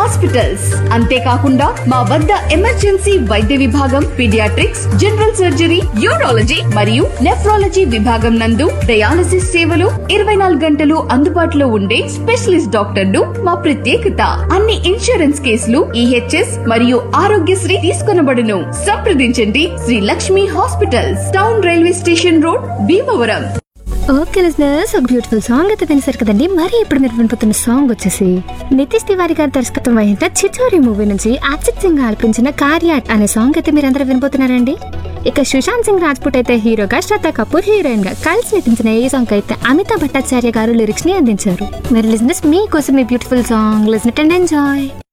hospitals అంతేకాకుండా మా వద్ద ఎమర్జెన్సీ వైద్య విభాగం పీడియాట్రిక్స్ జనరల్ సర్జరీ యూరాలజీ మరియు నెఫ్రాలజీ విభాగం నందు డయాలసిస్ సేవలు ఇరవై నాలుగు గంటలు అందుబాటులో ఉండే స్పెషలిస్ట్ డాక్టర్లు మా ప్రత్యేకత అన్ని ఇన్సూరెన్స్ కేసులు ఈహెచ్ఎస్ మరియు ఆరోగ్యశ్రీ తీసుకొనబడును సంప్రదించండి Sri Lakshmi hospitals town railway station road Bhimavaram okay listeners ఒక బ్యూటిఫుల్ సాంగ్ అయితే వినేసారు కదండి మరి ఇప్పుడు మీరు వినిపోతున్న సాంగ్ వచ్చేసి నితీష్ తివారి గారి దర్శకత్వం వహించిన చిచోరి మూవీ నుంచి అజిత్ సింగ్ ఆలపించిన కార్యాట్ అనే సాంగ్ అయితే మీరందరూ వినిపోతున్నారండి ఇక సుశాంత్ సింగ్ రాజ్పుట్ అయితే హీరోగా శ్రద్ధా కపూర్ హీరోయిన్ గా కలిసి నటించిన ఈ సాంగ్ అయితే అమితాబ్ భట్టాచార్య గారు లిరిక్స్ ని అందించారు మరి లిజనర్స్ మీకోసం ఈ beautiful song listen it and enjoy